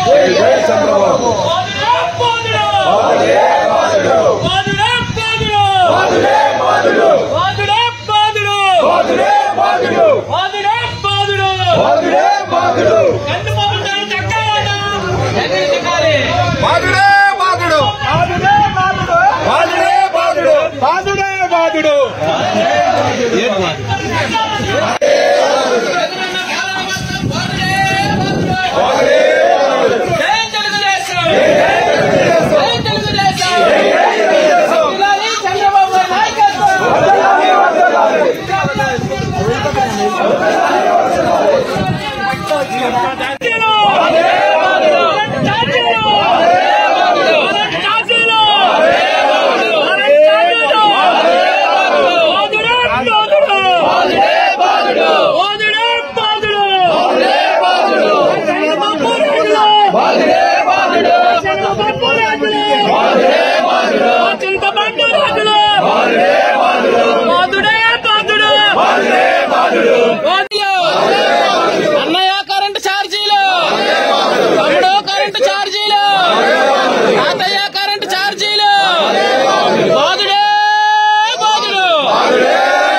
జై జై చంద్రబాబు బాధుడే బాధుడు బాధుడే బాధుడు బాధుడే బాధుడు బాధుడే బాధుడు బాధుడే బాధుడు బాధుడే బాధుడు బాధుడే బాధుడు బాధుడే బాధుడు కన్ను పంపుతాను చక్కాలను ఎన్ని చిక్కాలి బాధుడే బాధుడు బాధుడే బాధుడు బాధుడే బాధుడు బాధుడే బాధుడు జై తెలుగుదేశం జై తెలుగుదేశం ఇలాని చంద్రబాబు నాయకత్వం చాచీలు! చాచీలు! చాచీలు! చాచీలు! బాధుడే బాధుడు! బాధుడే బాధుడు! చంద్రబాబు రాజులు! చంద్రబాబు రాజులు! చింతపండు రాజులు! బాధుడే బాధుడు! బాధులు! అన్నయ్య కరెంటు ఛార్జీలు తమ్ముడు కరెంటు ఛార్జీలు తాతయ్య కరెంటు ఛార్జీలు బాధుడే బాధుడు బాధుడే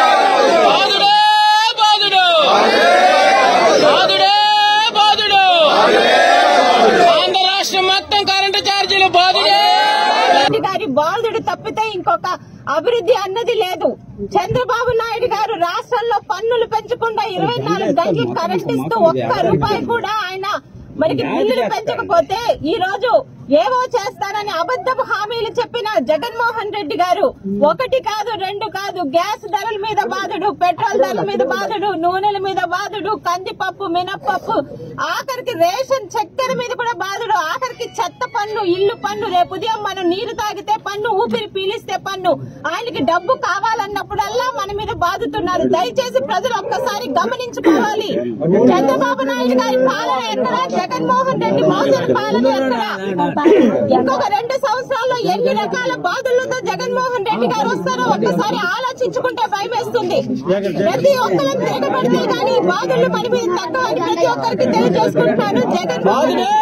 బాధుడు బాధుడే బాధుడు ఆంధ్ర రాష్ట్రం మొత్తం కరెంటు ఛార్జీలు బాధుడే రెడ్డి గారి బాలుడు తప్పితే ఇంకొక అభివృద్ధి అన్నది లేదు చంద్రబాబు నాయుడు గారు రాష్ట్రంలో పన్నులు పెంచకుండా ఇరవై నాలుగు గంటలు కరెంట్ ఇస్తూ ఒక్క రూపాయి కూడా ఆయన మనకి బిల్లులు పెంచకపోతే ఈ రోజు ఏవో చేస్తారని అబద్ధపు హామీలు చెప్పిన జగన్మోహన్ రెడ్డి గారు ఒకటి కాదు రెండు కాదు గ్యాస్ ధరల మీద బాధుడు పెట్రోల్ ధరల మీద బాధుడు నూనెల మీద బాధుడు కందిపప్పు మినప్పప్పు ఆఖరికి రేషన్ చక్కెర మీద కూడా బాధుడు ఆఖరికి చెత్త పన్ను ఇల్లు పన్ను రేపు ఉదయం మనం నీరు తాగితే పన్ను ఊపిరి పీలిస్తే పన్ను ఆయనకి డబ్బు కావాలన్నప్పుడల్లా మన మీద బాధుతున్నారు దయచేసి ప్రజలు ఒక్కసారి గమనించుకోవాలి చంద్రబాబు నాయుడు గారి పాలన ఎక్కడ జగన్మోహన్ రెడ్డి మోసన పాలన ఎక్కడ ఇంకొక రెండు సంవత్సరాల్లో ఎన్ని రకాల బాధలతో జగన్మోహన్ రెడ్డి గారు వస్తారో ఒక్కసారి ఆలోచించుకుంటే భయమేస్తుంది ప్రతి ఒక్కరిని తిరగబడితే గానీ ఈ బాధలు మన మీద తగ్గవని ప్రతి ఒక్కరికి తెలియజేసుకుంటున్నాను జగన్మోహన్ రెడ్డి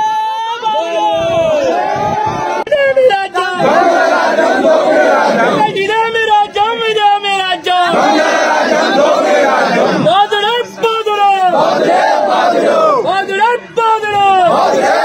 ఇదేమి రాజ్యం ఇదేమి రాజ్యం బాధుడే బాధుడు బాధుడే బాధుడు